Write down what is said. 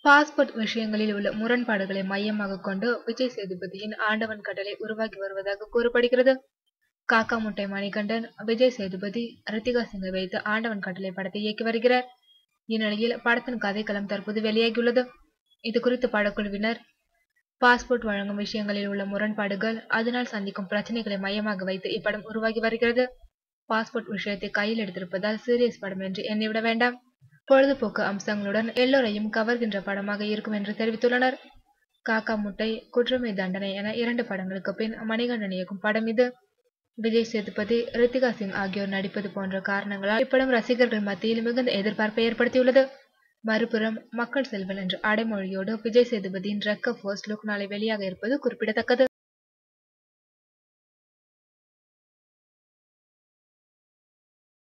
passport விஷயங்களில் உள்ள முரண்பாடுகளை மையமாக கொண்டு விஜய் சேதுபதியின் ஆண்டவன் கட்டளை உருவாகி வருவதாக கூறப்படுகிறது காக்கா முட்டை மணிகண்டன் விஜய் சேதுபதி ரித்திகா சிங்கை வைத்து ஆண்டவன் கட்டளை படத்தை இயக்கி வருகிறார் இந்நிலையில் படத்தின் கதைக்களம் தற்போது வெளியாகியுள்ளது இது குறித்து படக்குழுவினர் பாஸ்போர்ட் வழங்கும் விஷயங்களில் உள்ள முரண்பாடுகள் அதனால் சந்திக்கும் பிரச்சனைகளை மையமாக வைத்து இப்படம் உருவாகி வருகிறது பாஸ்போர்ட் விஷயத்தை கையில் எடுத்திருப்பதால் சீரியஸ் படம் என்று எண்ணிவிட வேண்டாம் பொழுதுபோக்கு அம்சங்களுடன் எல்லோரையும் கவர்கின்ற படமாக இருக்கும் என்று தெரிவித்துள்ளனர் காக்கா முட்டை குற்றமை தண்டனை என இரண்டு படங்களுக்கு பின் மணிகண்டன் இயக்கும் படம் இது விஜய் சேதுபதி ரித்திகா சிங் ஆகியோர் நடிப்பது போன்ற காரணங்களால் இப்படம் ரசிகர்கள் மத்தியில் மிகுந்த எதிர்பார்ப்பை ஏற்படுத்தியுள்ளது மறுபுறம் மக்கள் செல்வன் என்ற அடைமொழியோடு விஜய் சேதுபதியின் ரெக்க ஃபோர்ஸ் லுக் நாளை வெளியாக இருப்பது குறிப்பிடத்தக்கது